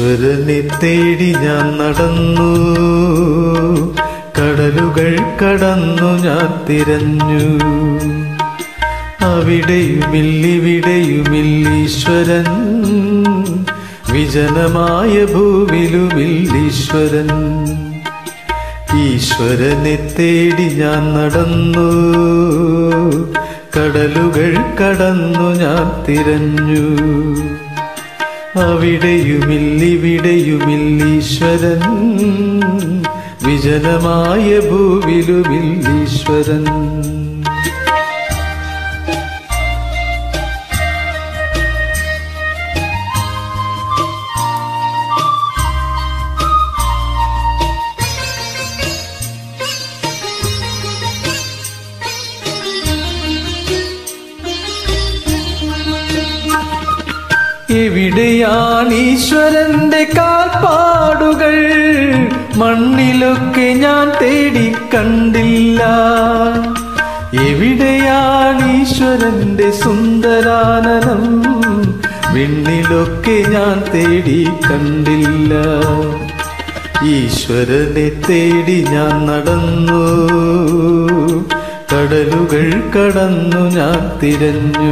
ഈശ്വരനെ തേടി ഞാൻ നടന്നു കടലുകൾ കടന്നു ഞാൻ തിരഞ്ഞു അവിടെയുമില്ലിവിടെയുമില്ലീശ്വരൻ വിജനമായ ഭൂവിലുമില്ലീശ്വരൻ ഈശ്വരനെ തേടി ഞാൻ നടന്നു കടലുകൾ കടന്നു ഞാൻ തിരഞ്ഞു അവിടെയുമില്ലിവിടെയുമില്ലീശ്വരൻ വിജനമായ ഭൂവിലുമില്ലീശ്വരൻ എവിടെയാണ് ഈശ്വരന്റെ കാൽപ്പാടുകൾ മണ്ണിലൊക്കെ ഞാൻ തേടി കണ്ടില്ല എവിടെയാണ് ഈശ്വരന്റെ സുന്ദരാനനം വിണ്ണിലൊക്കെ ഞാൻ തേടി കണ്ടില്ല ഈശ്വരനെ തേടി ഞാൻ നടന്നു കടലുകൾ കടന്നു ഞാൻ തിരഞ്ഞു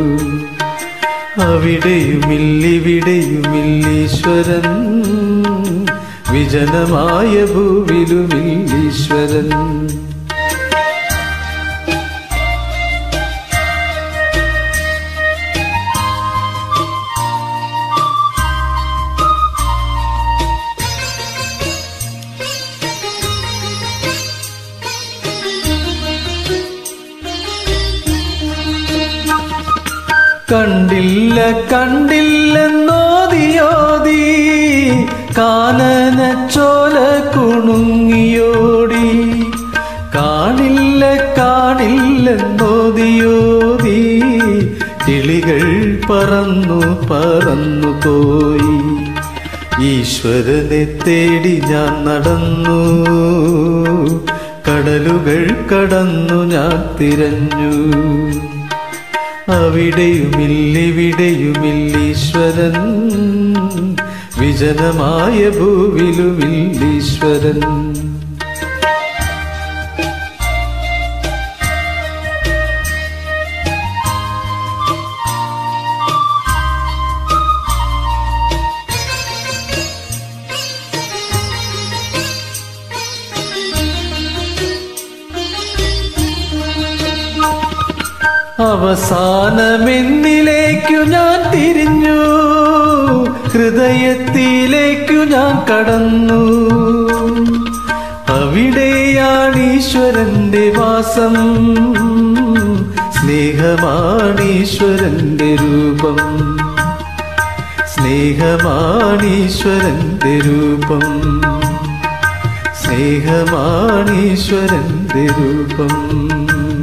അവിടെയുമില്ലിവിടെയുമില്ലീശ്വരൻ വിജനമായ ഭൂവിലുമില്ലീശ്വരൻ കണ്ടില്ല കണ്ടില്ലെന്നോതിയോതി കാനന ചോല കുണുങ്ങിയോടി കാണില്ല കാണില്ലെന്നോതിയോതി കിളികൾ പറന്നു പറന്നു പോയി ഈശ്വരനെ തേടി ഞാൻ നടന്നു കടലുകൾ കടന്നു ഞാൻ തിരഞ്ഞു അവിടെയുമില്ലിവിടെയുമില്ലീശ്വരൻ വിജനമായ ഭൂവിലുമില്ലീശ്വരൻ അവസാനമെന്നിലേക്കു ഞാൻ തിരിഞ്ഞു ഹൃദയത്തിലേക്കു ഞാൻ കടന്നു അവിടെയാണ് ഈശ്വരന്റെ വാസം സ്നേഹമാണ് ഈശ്വരന്റെ രൂപം സ്നേഹമാണ് ഈശ്വരന്റെ രൂപം സ്നേഹമാണ് ഈശ്വരന്റെ രൂപം